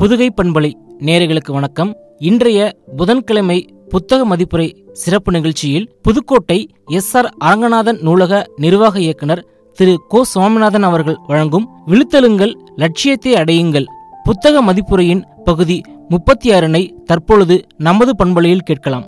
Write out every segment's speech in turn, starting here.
புதுகை பண்பலை நேயர்களுக்கு வணக்கம் இன்றைய புதன்கிழமை புத்தக மதிப்புரை சிறப்பு நிகழ்ச்சியில் புதுக்கோட்டை எஸ் ஆர் அரங்கநாதன் நூலக நிர்வாக இயக்குனர் திரு கோ சுவாமிநாதன் அவர்கள் வழங்கும் விழுத்தலுங்கள் லட்சியத்தை அடையுங்கள் புத்தக மதிப்புரையின் பகுதி முப்பத்தி ஆறினை தற்பொழுது நமது பண்பலையில் கேட்கலாம்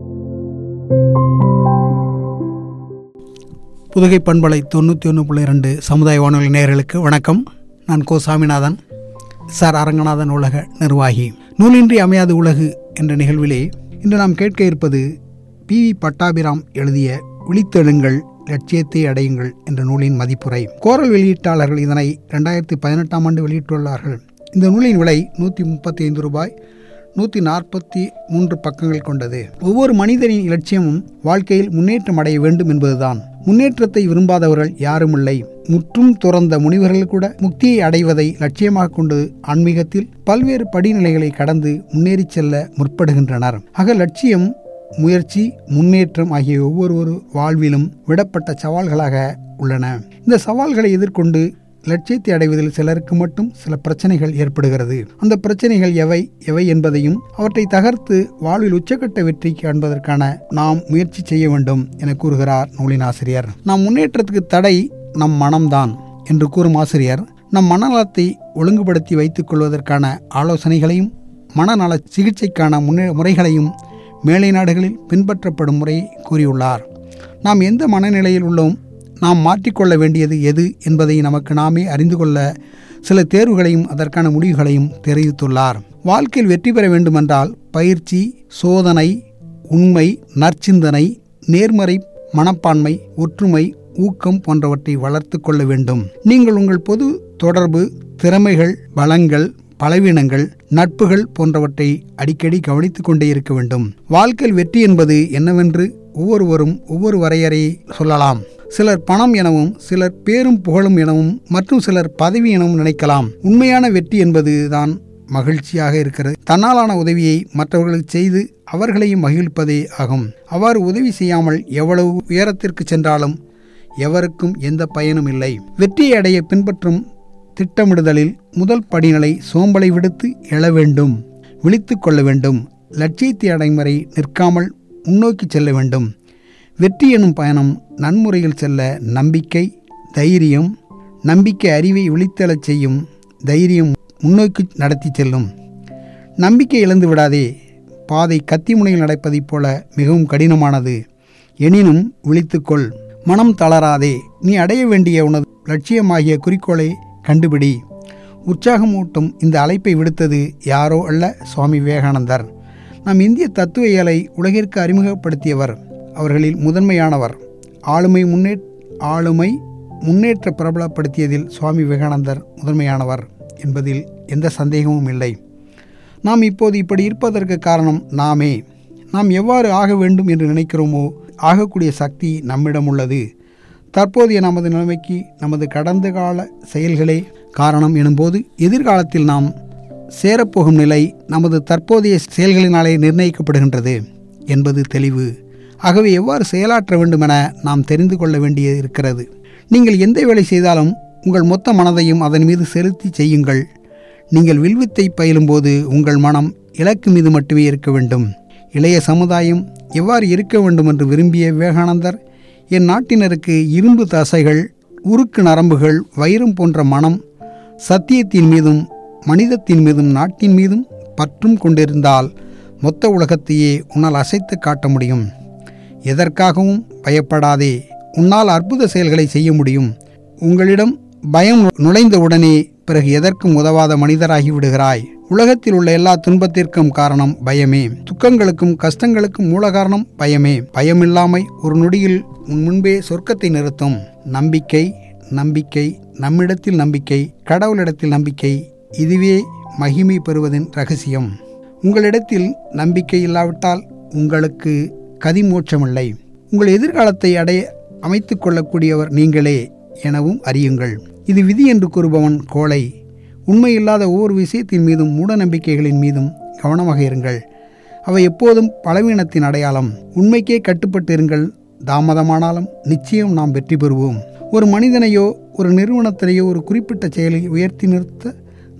புதுகை பண்பலை தொண்ணூற்றி ஒன்று புள்ளி ரெண்டு சமுதாய வானொலி நேயர்களுக்கு வணக்கம் நான் கோ சாமிநாதன் சார் அரங்கநாதன் உலக நிர்வாகி நூலின்றி அமையாது உலகு என்ற நிகழ்விலே இன்று நாம் கேட்க இருப்பது பி வி பட்டாபிராம் எழுதிய விழித்தெழுங்கள் லட்சியத்தை அடையுங்கள் என்ற நூலின் மதிப்புரை கோரல் வெளியீட்டாளர்கள் இதனை ரெண்டாயிரத்தி பதினெட்டாம் ஆண்டு வெளியிட்டுள்ளார்கள் இந்த நூலின் விலை நூற்றி முப்பத்தி ஐந்து ரூபாய் நூற்றி நாற்பத்தி மூன்று பக்கங்கள் கொண்டது ஒவ்வொரு மனிதனின் இலட்சியமும் வாழ்க்கையில் முன்னேற்றம் அடைய வேண்டும் என்பதுதான் முன்னேற்றத்தை விரும்பாதவர்கள் யாருமில்லை முற்றும் துறந்த முனிவர்கள் கூட முக்தியை அடைவதை லட்சியமாக கொண்டு ஆன்மீகத்தில் பல்வேறு படிநிலைகளை கடந்து முன்னேறி செல்ல முற்படுகின்றனர் ஆக லட்சியம் முயற்சி முன்னேற்றம் ஆகிய ஒவ்வொரு வாழ்விலும் விடப்பட்ட சவால்களாக உள்ளன இந்த சவால்களை எதிர்கொண்டு லட்சியத்தை அடைவதில் சிலருக்கு மட்டும் சில பிரச்சனைகள் ஏற்படுகிறது அந்த பிரச்சனைகள் எவை எவை என்பதையும் அவற்றை தகர்த்து வாழ்வில் உச்சக்கட்ட வெற்றி காண்பதற்கான நாம் முயற்சி செய்ய வேண்டும் என கூறுகிறார் நூலின் ஆசிரியர் நம் முன்னேற்றத்துக்கு தடை நம் மனம்தான் என்று கூறும் ஆசிரியர் நம் மனநலத்தை ஒழுங்குபடுத்தி வைத்துக் கொள்வதற்கான ஆலோசனைகளையும் மனநல சிகிச்சைக்கான முன்னே முறைகளையும் மேலை நாடுகளில் பின்பற்றப்படும் முறையை கூறியுள்ளார் நாம் எந்த மனநிலையில் உள்ளோம் நாம் மாற்றிக்கொள்ள வேண்டியது எது என்பதை நமக்கு நாமே அறிந்து கொள்ள சில தேர்வுகளையும் அதற்கான முடிவுகளையும் தெரிவித்துள்ளார் வாழ்க்கையில் வெற்றி பெற வேண்டுமென்றால் பயிற்சி சோதனை உண்மை நற்சிந்தனை நேர்மறை மனப்பான்மை ஒற்றுமை ஊக்கம் போன்றவற்றை வளர்த்து கொள்ள வேண்டும் நீங்கள் உங்கள் பொது தொடர்பு திறமைகள் பலங்கள் பலவீனங்கள் நட்புகள் போன்றவற்றை அடிக்கடி கவனித்துக் கொண்டே இருக்க வேண்டும் வாழ்க்கையில் வெற்றி என்பது என்னவென்று ஒவ்வொருவரும் ஒவ்வொரு வரையறையை சொல்லலாம் சிலர் பணம் எனவும் சிலர் பேரும் புகழும் எனவும் மற்றும் சிலர் பதவி எனவும் நினைக்கலாம் உண்மையான வெற்றி என்பது தான் மகிழ்ச்சியாக இருக்கிறது தன்னாலான உதவியை மற்றவர்களுக்கு செய்து அவர்களையும் மகிழ்ப்பதே ஆகும் அவ்வாறு உதவி செய்யாமல் எவ்வளவு உயரத்திற்கு சென்றாலும் எவருக்கும் எந்த பயனும் இல்லை வெற்றியை அடைய பின்பற்றும் திட்டமிடுதலில் முதல் படிநிலை சோம்பலை விடுத்து எழ வேண்டும் விழித்து கொள்ள வேண்டும் லட்சியத்தை அடைமுறை நிற்காமல் முன்னோக்கி செல்ல வேண்டும் வெற்றி எனும் பயணம் நன்முறையில் செல்ல நம்பிக்கை தைரியம் நம்பிக்கை அறிவை விழித்தெழச் செய்யும் தைரியம் முன்னோக்கி நடத்தி செல்லும் நம்பிக்கை இழந்து விடாதே பாதை கத்தி முனையில் நடப்பதைப் போல மிகவும் கடினமானது எனினும் விழித்துக்கொள் மனம் தளராதே நீ அடைய வேண்டிய உனது லட்சியமாகிய குறிக்கோளை கண்டுபிடி உற்சாகமூட்டும் இந்த அழைப்பை விடுத்தது யாரோ அல்ல சுவாமி விவேகானந்தர் நம் இந்திய தத்துவ இயலை உலகிற்கு அறிமுகப்படுத்தியவர் அவர்களில் முதன்மையானவர் ஆளுமை முன்னே ஆளுமை முன்னேற்ற பிரபலப்படுத்தியதில் சுவாமி விவேகானந்தர் முதன்மையானவர் என்பதில் எந்த சந்தேகமும் இல்லை நாம் இப்போது இப்படி இருப்பதற்கு காரணம் நாமே நாம் எவ்வாறு ஆக வேண்டும் என்று நினைக்கிறோமோ ஆகக்கூடிய சக்தி நம்மிடம் உள்ளது தற்போதைய நமது நிலைமைக்கு நமது கடந்த கால செயல்களே காரணம் எனும்போது எதிர்காலத்தில் நாம் சேரப்போகும் நிலை நமது தற்போதைய செயல்களினாலே நிர்ணயிக்கப்படுகின்றது என்பது தெளிவு ஆகவே எவ்வாறு செயலாற்ற வேண்டும் என நாம் தெரிந்து கொள்ள வேண்டிய இருக்கிறது நீங்கள் எந்த வேலை செய்தாலும் உங்கள் மொத்த மனதையும் அதன் மீது செலுத்தி செய்யுங்கள் நீங்கள் வில்வித்தை பயிலும்போது உங்கள் மனம் இலக்கு மீது மட்டுமே இருக்க வேண்டும் இளைய சமுதாயம் எவ்வாறு இருக்க வேண்டும் என்று விரும்பிய விவேகானந்தர் என் நாட்டினருக்கு இரும்பு தசைகள் உருக்கு நரம்புகள் வைரம் போன்ற மனம் சத்தியத்தின் மீதும் மனிதத்தின் மீதும் நாட்டின் மீதும் பற்றும் கொண்டிருந்தால் மொத்த உலகத்தையே உன்னால் அசைத்து காட்ட முடியும் எதற்காகவும் பயப்படாதே உன்னால் அற்புத செயல்களை செய்ய முடியும் உங்களிடம் பயம் நுழைந்தவுடனே பிறகு எதற்கும் உதவாத மனிதராகி விடுகிறாய் உலகத்தில் உள்ள எல்லா துன்பத்திற்கும் காரணம் பயமே துக்கங்களுக்கும் கஷ்டங்களுக்கும் மூல காரணம் பயமே பயமில்லாமை ஒரு நொடியில் உன் முன்பே சொர்க்கத்தை நிறுத்தும் நம்பிக்கை நம்பிக்கை நம்மிடத்தில் நம்பிக்கை கடவுளிடத்தில் நம்பிக்கை இதுவே மகிமை பெறுவதின் ரகசியம் உங்களிடத்தில் நம்பிக்கை இல்லாவிட்டால் உங்களுக்கு கதிமோட்சமில்லை உங்கள் எதிர்காலத்தை அடைய அமைத்து கொள்ளக்கூடியவர் நீங்களே எனவும் அறியுங்கள் இது விதி என்று கூறுபவன் கோழை உண்மையில்லாத ஒவ்வொரு விஷயத்தின் மீதும் மூட நம்பிக்கைகளின் மீதும் கவனமாக இருங்கள் அவை எப்போதும் பலவீனத்தின் அடையாளம் உண்மைக்கே கட்டுப்பட்டு இருங்கள் தாமதமானாலும் நிச்சயம் நாம் வெற்றி பெறுவோம் ஒரு மனிதனையோ ஒரு நிறுவனத்திலேயோ ஒரு குறிப்பிட்ட செயலை உயர்த்தி நிறுத்த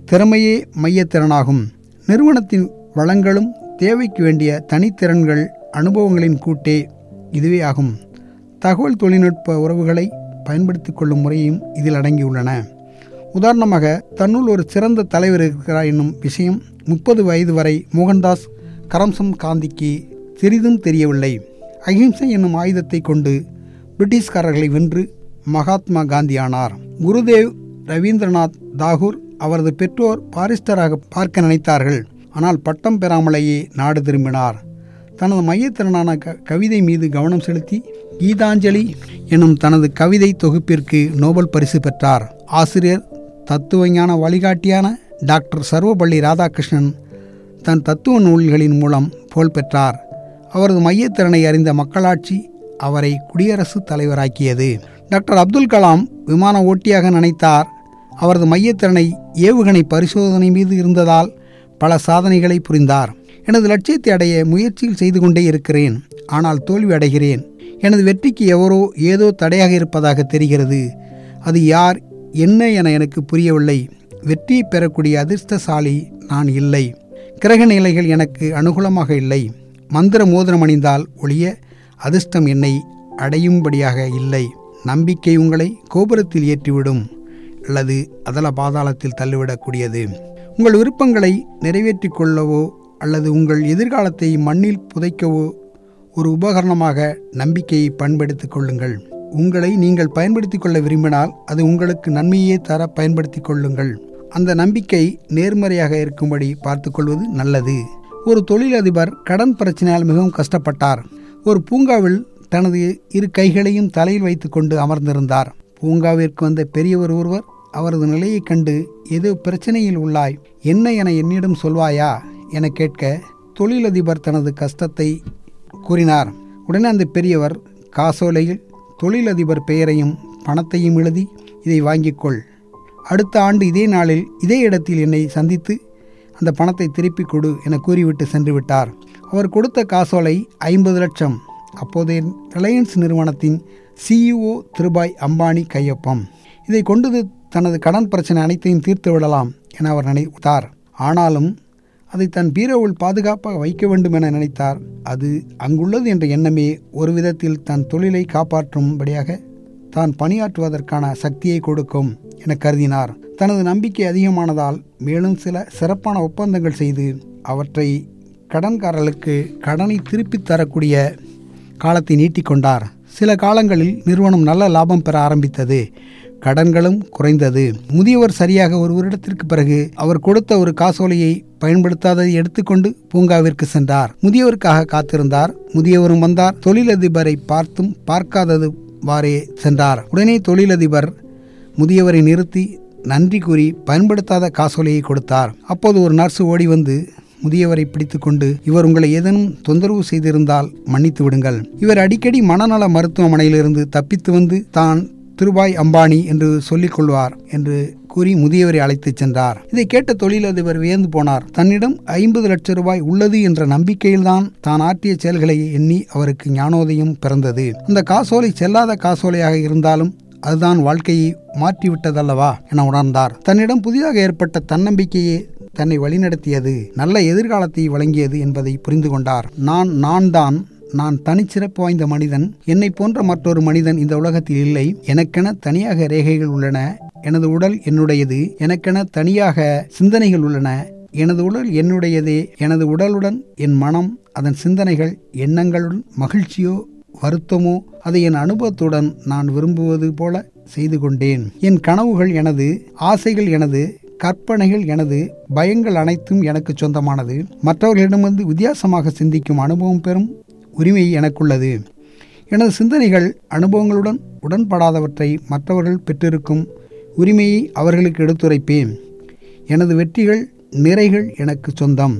திறமையே மையத்திறனாகும் நிறுவனத்தின் வளங்களும் தேவைக்கு வேண்டிய தனித்திறன்கள் அனுபவங்களின் கூட்டே இதுவே ஆகும் தகவல் தொழில்நுட்ப உறவுகளை பயன்படுத்திக் கொள்ளும் முறையும் இதில் அடங்கியுள்ளன உதாரணமாக தன்னுள் ஒரு சிறந்த தலைவர் இருக்கிறார் என்னும் விஷயம் முப்பது வயது வரை மோகன்தாஸ் கரம்சந்த் காந்திக்கு சிறிதும் தெரியவில்லை அகிம்சை என்னும் ஆயுதத்தை கொண்டு பிரிட்டிஷ்காரர்களை வென்று மகாத்மா காந்தியானார் குருதேவ் ரவீந்திரநாத் தாகூர் அவரது பெற்றோர் பாரிஸ்டராக பார்க்க நினைத்தார்கள் ஆனால் பட்டம் பெறாமலேயே நாடு திரும்பினார் தனது மையத்திறனான க கவிதை மீது கவனம் செலுத்தி கீதாஞ்சலி எனும் தனது கவிதை தொகுப்பிற்கு நோபல் பரிசு பெற்றார் ஆசிரியர் தத்துவஞான வழிகாட்டியான டாக்டர் சர்வபள்ளி ராதாகிருஷ்ணன் தன் தத்துவ நூல்களின் மூலம் புகழ் பெற்றார் அவரது மையத்திறனை அறிந்த மக்களாட்சி அவரை குடியரசுத் தலைவராக்கியது டாக்டர் அப்துல் கலாம் விமான ஓட்டியாக நினைத்தார் அவரது மையத்திறனை ஏவுகணை பரிசோதனை மீது இருந்ததால் பல சாதனைகளை புரிந்தார் எனது லட்சியத்தை அடைய முயற்சிகள் செய்து கொண்டே இருக்கிறேன் ஆனால் தோல்வி அடைகிறேன் எனது வெற்றிக்கு எவரோ ஏதோ தடையாக இருப்பதாக தெரிகிறது அது யார் என்ன என எனக்கு புரியவில்லை வெற்றியை பெறக்கூடிய அதிர்ஷ்டசாலி நான் இல்லை கிரக நிலைகள் எனக்கு அனுகூலமாக இல்லை மந்திர மோதிரம் அணிந்தால் ஒழிய அதிர்ஷ்டம் என்னை அடையும்படியாக இல்லை நம்பிக்கை உங்களை கோபுரத்தில் ஏற்றிவிடும் அல்லது அதல பாதாளத்தில் தள்ளிவிடக்கூடியது உங்கள் விருப்பங்களை நிறைவேற்றிக் கொள்ளவோ அல்லது உங்கள் எதிர்காலத்தை மண்ணில் புதைக்கவோ ஒரு உபகரணமாக நம்பிக்கையை பயன்படுத்திக் கொள்ளுங்கள் உங்களை நீங்கள் பயன்படுத்திக் கொள்ள விரும்பினால் அது உங்களுக்கு நன்மையே தர பயன்படுத்திக் கொள்ளுங்கள் அந்த நம்பிக்கை நேர்மறையாக இருக்கும்படி பார்த்துக்கொள்வது நல்லது ஒரு தொழிலதிபர் கடன் பிரச்சனையால் மிகவும் கஷ்டப்பட்டார் ஒரு பூங்காவில் தனது இரு கைகளையும் தலையில் வைத்துக்கொண்டு அமர்ந்திருந்தார் பூங்காவிற்கு வந்த பெரியவர் ஒருவர் அவரது நிலையைக் கண்டு ஏதோ பிரச்சனையில் உள்ளாய் என்ன என என்னிடம் சொல்வாயா என கேட்க தொழிலதிபர் தனது கஷ்டத்தை கூறினார் உடனே அந்த பெரியவர் காசோலையில் தொழிலதிபர் பெயரையும் பணத்தையும் எழுதி இதை வாங்கிக்கொள் அடுத்த ஆண்டு இதே நாளில் இதே இடத்தில் என்னை சந்தித்து அந்த பணத்தை திருப்பிக் கொடு என கூறிவிட்டு சென்று விட்டார் அவர் கொடுத்த காசோலை ஐம்பது லட்சம் அப்போதைய ரிலையன்ஸ் நிறுவனத்தின் சிஇஓ திருபாய் அம்பானி கையொப்பம் இதை கொண்டு தனது கடன் பிரச்சனை அனைத்தையும் தீர்த்து விடலாம் என அவர் நினைத்தார் ஆனாலும் அதை தன் பீரோவில் பாதுகாப்பாக வைக்க வேண்டும் என நினைத்தார் அது அங்குள்ளது என்ற எண்ணமே ஒரு விதத்தில் தன் தொழிலை காப்பாற்றும்படியாக தான் பணியாற்றுவதற்கான சக்தியை கொடுக்கும் என கருதினார் தனது நம்பிக்கை அதிகமானதால் மேலும் சில சிறப்பான ஒப்பந்தங்கள் செய்து அவற்றை கடன்காரர்களுக்கு கடனை திருப்பித் தரக்கூடிய காலத்தை நீட்டிக்கொண்டார் சில காலங்களில் நிறுவனம் நல்ல லாபம் பெற ஆரம்பித்தது கடன்களும் குறைந்தது முதியவர் சரியாக ஒரு வருடத்திற்கு பிறகு அவர் கொடுத்த ஒரு காசோலையை பயன்படுத்தாததை எடுத்துக்கொண்டு பூங்காவிற்கு சென்றார் முதியவருக்காக காத்திருந்தார் முதியவரும் வந்தார் தொழிலதிபரை பார்த்தும் பார்க்காதது வாறே சென்றார் உடனே தொழிலதிபர் முதியவரை நிறுத்தி நன்றி கூறி பயன்படுத்தாத காசோலையை கொடுத்தார் அப்போது ஒரு நர்ஸ் ஓடி வந்து முதியவரை பிடித்துக்கொண்டு இவர் உங்களை ஏதேனும் தொந்தரவு செய்திருந்தால் மன்னித்து விடுங்கள் இவர் அடிக்கடி மனநல மருத்துவமனையிலிருந்து தப்பித்து வந்து தான் திருபாய் அம்பானி என்று சொல்லிக் கொள்வார் என்று கூறி முதியவரை அழைத்துச் சென்றார் இதை கேட்ட தொழிலதிபர் வியந்து போனார் தன்னிடம் ஐம்பது லட்சம் ரூபாய் உள்ளது என்ற நம்பிக்கையில்தான் தான் ஆற்றிய செயல்களை எண்ணி அவருக்கு ஞானோதயம் பிறந்தது அந்த காசோலை செல்லாத காசோலையாக இருந்தாலும் அதுதான் வாழ்க்கையை மாற்றிவிட்டதல்லவா என உணர்ந்தார் தன்னிடம் புதிதாக ஏற்பட்ட தன்னம்பிக்கையே தன்னை வழிநடத்தியது நல்ல எதிர்காலத்தை வழங்கியது என்பதை புரிந்து கொண்டார் நான் நான் தான் நான் தனிச்சிறப்பு வாய்ந்த மனிதன் என்னை போன்ற மற்றொரு மனிதன் இந்த உலகத்தில் இல்லை எனக்கென தனியாக ரேகைகள் உள்ளன எனது உடல் என்னுடையது எனக்கென தனியாக சிந்தனைகள் உள்ளன எனது உடல் என்னுடையதே எனது உடலுடன் என் மனம் அதன் சிந்தனைகள் எண்ணங்களுடன் மகிழ்ச்சியோ வருத்தமோ அதை என் அனுபவத்துடன் நான் விரும்புவது போல செய்து கொண்டேன் என் கனவுகள் எனது ஆசைகள் எனது கற்பனைகள் எனது பயங்கள் அனைத்தும் எனக்கு சொந்தமானது மற்றவர்களிடமிருந்து வித்தியாசமாக சிந்திக்கும் அனுபவம் பெறும் உரிமை எனக்குள்ளது எனது சிந்தனைகள் அனுபவங்களுடன் உடன்படாதவற்றை மற்றவர்கள் பெற்றிருக்கும் உரிமையை அவர்களுக்கு எடுத்துரைப்பேன் எனது வெற்றிகள் நிறைகள் எனக்கு சொந்தம்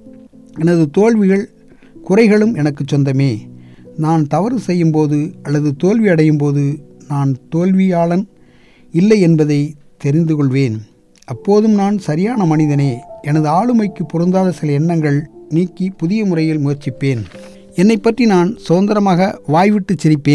எனது தோல்விகள் குறைகளும் எனக்கு சொந்தமே நான் தவறு செய்யும்போது அல்லது தோல்வி அடையும் போது நான் தோல்வியாளன் இல்லை என்பதை தெரிந்து கொள்வேன் அப்போதும் நான் சரியான மனிதனே எனது ஆளுமைக்கு பொருந்தாத சில எண்ணங்கள் நீக்கி புதிய முறையில் முயற்சிப்பேன் என்னை பற்றி நான் சுதந்திரமாக வாய்விட்டு சிரிப்பேன்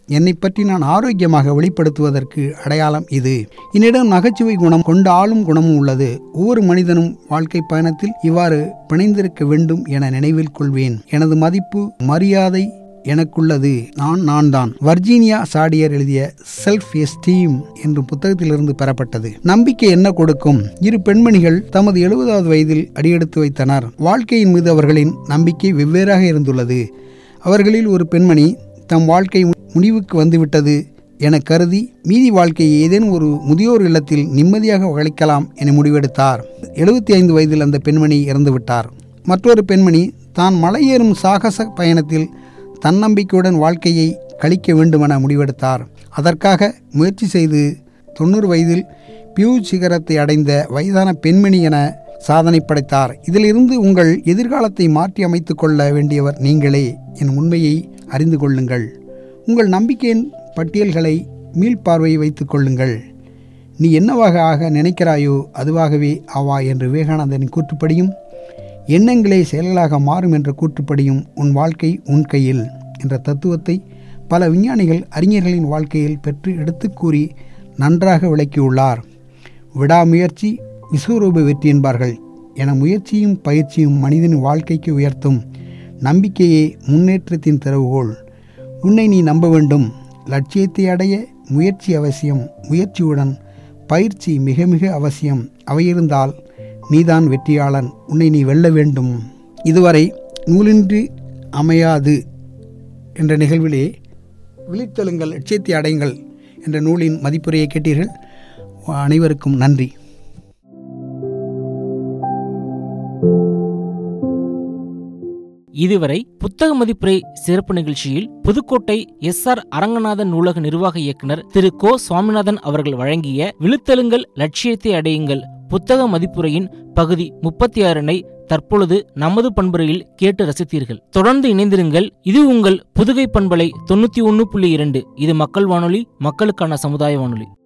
என்னை பற்றி நான் ஆரோக்கியமாக வெளிப்படுத்துவதற்கு அடையாளம் இது என்னிடம் நகைச்சுவை குணம் கொண்ட ஆளும் குணமும் உள்ளது ஒவ்வொரு மனிதனும் வாழ்க்கை பயணத்தில் இவ்வாறு பிணைந்திருக்க வேண்டும் என நினைவில் கொள்வேன் எனது மதிப்பு மரியாதை எனக்குள்ளது நான் நான் தான் வர்ஜீனியா சாடியர் எழுதிய செல்ஃப் எஸ்டீம் என்ற புத்தகத்திலிருந்து பெறப்பட்டது நம்பிக்கை என்ன கொடுக்கும் இரு பெண்மணிகள் தமது எழுபதாவது வயதில் அடியெடுத்து வைத்தனர் வாழ்க்கையின் மீது அவர்களின் நம்பிக்கை வெவ்வேறாக இருந்துள்ளது அவர்களில் ஒரு பெண்மணி தம் வாழ்க்கை முடிவுக்கு வந்துவிட்டது என கருதி மீதி வாழ்க்கையை ஏதேனும் ஒரு முதியோர் இல்லத்தில் நிம்மதியாக கழிக்கலாம் என முடிவெடுத்தார் எழுபத்தி ஐந்து வயதில் அந்த பெண்மணி இறந்துவிட்டார் மற்றொரு பெண்மணி தான் மலையேறும் சாகச பயணத்தில் தன்னம்பிக்கையுடன் வாழ்க்கையை கழிக்க வேண்டுமென முடிவெடுத்தார் அதற்காக முயற்சி செய்து தொண்ணூறு வயதில் பியூ சிகரத்தை அடைந்த வயதான பெண்மணி என சாதனை படைத்தார் இதிலிருந்து உங்கள் எதிர்காலத்தை மாற்றி அமைத்துக் கொள்ள வேண்டியவர் நீங்களே என் உண்மையை அறிந்து கொள்ளுங்கள் உங்கள் நம்பிக்கையின் பட்டியல்களை மீள்பார்வை வைத்துக் கொள்ளுங்கள் நீ என்னவாக ஆக நினைக்கிறாயோ அதுவாகவே ஆவா என்று விவேகானந்தனின் கூற்றுப்படியும் எண்ணங்களே செயல்களாக மாறும் என்ற கூற்றுப்படியும் உன் வாழ்க்கை உன் கையில் என்ற தத்துவத்தை பல விஞ்ஞானிகள் அறிஞர்களின் வாழ்க்கையில் பெற்று எடுத்துக் கூறி நன்றாக விளக்கியுள்ளார் விடாமுயற்சி விஸ்வரூப வெற்றி என்பார்கள் என முயற்சியும் பயிற்சியும் மனிதனின் வாழ்க்கைக்கு உயர்த்தும் நம்பிக்கையே முன்னேற்றத்தின் திறவுகோல் உன்னை நீ நம்ப வேண்டும் லட்சியத்தை அடைய முயற்சி அவசியம் முயற்சியுடன் பயிற்சி மிக மிக அவசியம் அவையிருந்தால் நீதான் வெற்றியாளன் உன்னை நீ வெல்ல வேண்டும் இதுவரை நூலின்றி அமையாது என்ற நிகழ்விலே விழித்தெழுங்கள் லட்சியத்தை அடையுங்கள் என்ற நூலின் மதிப்புரையை கேட்டீர்கள் அனைவருக்கும் நன்றி இதுவரை புத்தக மதிப்புரை சிறப்பு நிகழ்ச்சியில் புதுக்கோட்டை எஸ் ஆர் அரங்கநாதன் நூலக நிர்வாக இயக்குனர் திரு கோ சுவாமிநாதன் அவர்கள் வழங்கிய விழுத்தெழுங்கள் லட்சியத்தை அடையுங்கள் புத்தக மதிப்புரையின் பகுதி முப்பத்தி ஆறினை தற்பொழுது நமது பண்புரையில் கேட்டு ரசித்தீர்கள் தொடர்ந்து இணைந்திருங்கள் இது உங்கள் புதுகை பண்பலை தொண்ணூத்தி ஒன்னு புள்ளி இரண்டு இது மக்கள் வானொலி மக்களுக்கான சமுதாய வானொலி